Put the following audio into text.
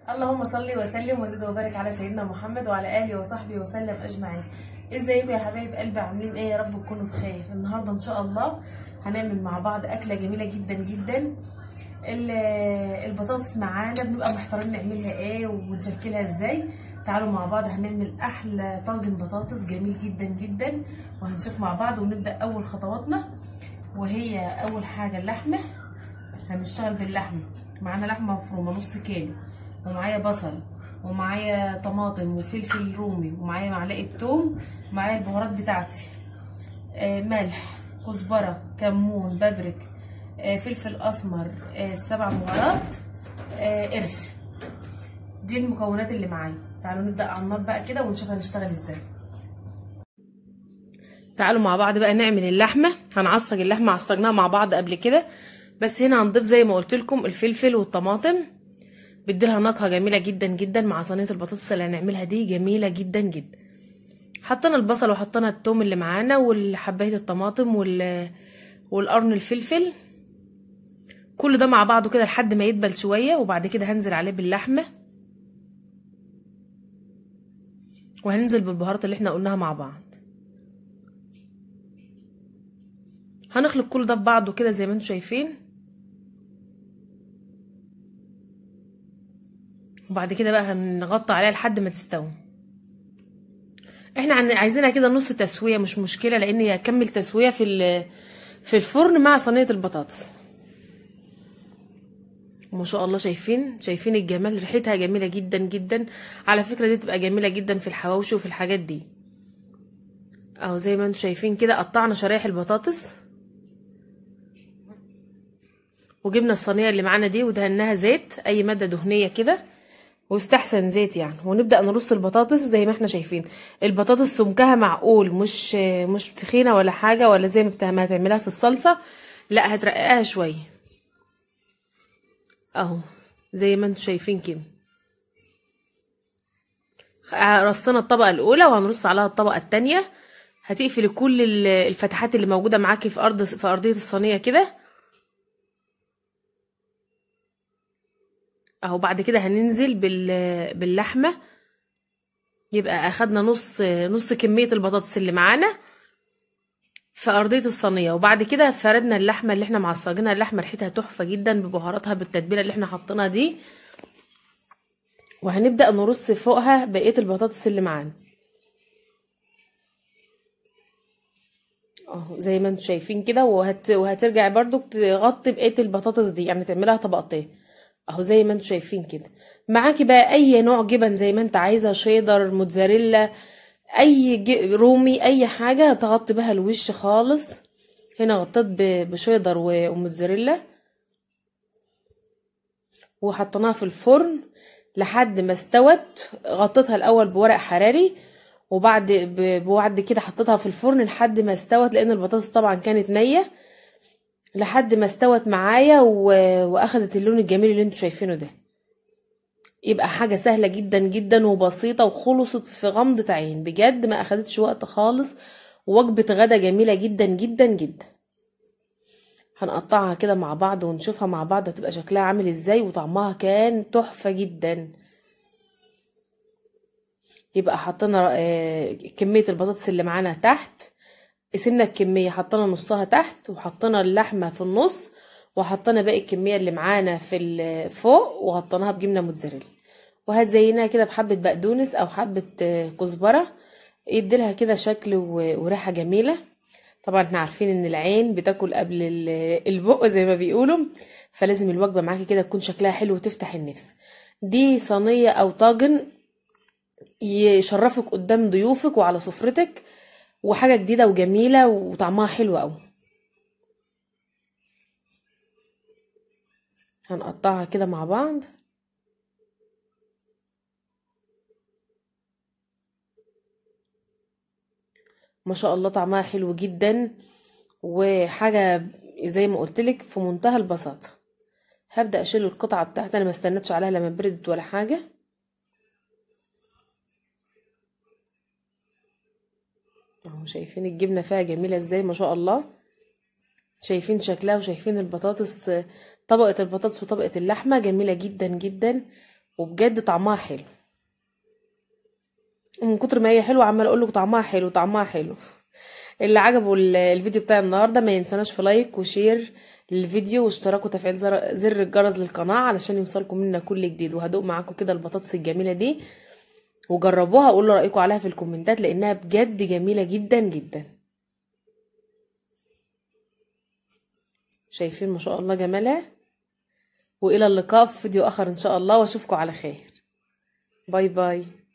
اللهم صل وسلم وزد وبارك على سيدنا محمد وعلى اله وصحبه وسلم اجمعين ازيكم يا حبايب قلبي عاملين ايه يا رب تكونوا بخير النهارده ان شاء الله هنعمل مع بعض اكله جميله جدا جدا ال- البطاطس معانا بنبقى محتارين نعملها ايه ونشكلها ازاي تعالوا مع بعض هنعمل احلى طاجن بطاطس جميل جدا جدا وهنشوف مع بعض ونبدا اول خطواتنا وهي اول حاجه اللحمه هنشتغل باللحمه معانا لحمه مفرومه نص كيلو ومعايا بصل ومعايا طماطم وفلفل رومي ومعايا معلقه توم ومعايا البهارات بتاعتي آه ملح كزبره كمون بابريك آه فلفل اسمر آه سبع بهارات آه قرف دي المكونات اللي معايا تعالوا نبدا على النار بقى كده ونشوف هنشتغل ازاي تعالوا مع بعض بقى نعمل اللحمه هنعصج اللحمه عصجناها مع بعض قبل كده بس هنا هنضيف زي ما قلت لكم الفلفل والطماطم بيديلها نكهه جميله جدا جدا مع صينيه البطاطس اللي هنعملها دي جميله جدا جدا حطينا البصل وحطينا التوم اللي معانا وحبايه الطماطم وال والقرن الفلفل كل ده مع بعضه كده لحد ما يدبل شويه وبعد كده هنزل عليه باللحمه وهننزل بالبهارات اللي احنا قلناها مع بعض هنخلط كل ده ببعضه كده زي ما انتم شايفين وبعد كده بقى هنغطي عليها لحد ما تستوي احنا عايزينها كده نص تسويه مش مشكله لان هي هتكمل تسويه في في الفرن مع صينيه البطاطس ما شاء الله شايفين شايفين الجمال ريحتها جميله جدا جدا على فكره دي تبقى جميله جدا في الحواوشي وفي الحاجات دي اهو زي ما انتم شايفين كده قطعنا شرايح البطاطس وجبنا الصينيه اللي معانا دي ودهناها زيت اي ماده دهنيه كده واستحسن زيت يعني ونبدا نرص البطاطس زي ما احنا شايفين البطاطس سمكها معقول مش مش تخينه ولا حاجه ولا زي ما هتعملها في الصلصه لا هترققها شويه اهو زي ما انتم شايفين كده رصينا الطبقه الاولى وهنرص عليها الطبقه الثانيه هتقفلي كل الفتحات اللي موجوده معاكي في ارض في ارضيه الصينيه كده اهو بعد كده هننزل بال باللحمه يبقى اخدنا نص نص كميه البطاطس اللي معانا في ارضيه الصينيه وبعد كده فردنا اللحمه اللي احنا معصجينها اللحمه ريحتها تحفه جدا ببهاراتها بالتتبيله اللي احنا حاطينها دي وهنبدا نرص فوقها بقيه البطاطس اللي معانا اهو زي ما انتم شايفين كده وهت... وهترجعي برضو تغطي بقيه البطاطس دي يعني تعملها طبقتين اهو زي ما انتم شايفين كده معاكي بقى اي نوع جبن زي ما انت عايزه شيدر موتزاريلا اي رومي اي حاجه تغطي بها الوش خالص هنا غطيت بشيدر وموتزاريلا وحطيناها في الفرن لحد ما استوت غطيتها الاول بورق حراري وبعد بعد كده حطيتها في الفرن لحد ما استوت لان البطاطس طبعا كانت نيه لحد ما استوت معايا و... واخدت اللون الجميل اللي انتوا شايفينه ده يبقى حاجة سهلة جدا جدا وبسيطة وخلصت في غمضة عين بجد ما اخدتش وقت خالص وجبة غدا جميلة جدا جدا جدا هنقطعها كده مع بعض ونشوفها مع بعض هتبقى شكلها عامل ازاي وطعمها كان تحفة جدا يبقى حطينا كمية البطاطس اللي معانا تحت قسمنا الكمية حطينا نصها تحت وحطينا اللحمة في النص وحطينا باقي الكمية اللي معانا في فوق وغطيناها بجبنة موتزاريلا وهتزينها كده بحبة بقدونس او حبة كزبرة يديلها كده شكل وريحة جميلة طبعا احنا عارفين ان العين بتاكل قبل البق زي ما بيقولوا فلازم الوجبة معاكي كده تكون شكلها حلو وتفتح النفس دي صينية او طاجن يشرفك قدام ضيوفك وعلى سفرتك وحاجة جديدة وجميلة وطعمها حلو قوي هنقطعها كده مع بعض ما شاء الله طعمها حلو جدا وحاجة زي ما قلتلك في منتهى البساطة هبدأ اشيل القطعة بتاعتي انا ما استنتش عليها لما بردت ولا حاجة اهو شايفين الجبنة فيها جميلة ازاي ما شاء الله شايفين شكلها وشايفين البطاطس طبقة البطاطس وطبقة اللحمة جميلة جدا جدا وبجد طعمها حلو من كتر ما هي حلوه عمال اقول لكم طعمها حلو طعمها حلو اللي عجبه ال- الفيديو بتاع النهارده ما ينساناش في لايك وشير للفيديو واشتراك وتفعيل زر, زر الجرس للقناه علشان يوصلكم منا كل جديد وهدوق معاكم كده البطاطس الجميله دي وجربوها وقولوا رايكم عليها في الكومنتات لانها بجد جميله جدا جدا شايفين ما شاء الله جمالها والى اللقاء في فيديو اخر ان شاء الله واشوفكم على خير باي باي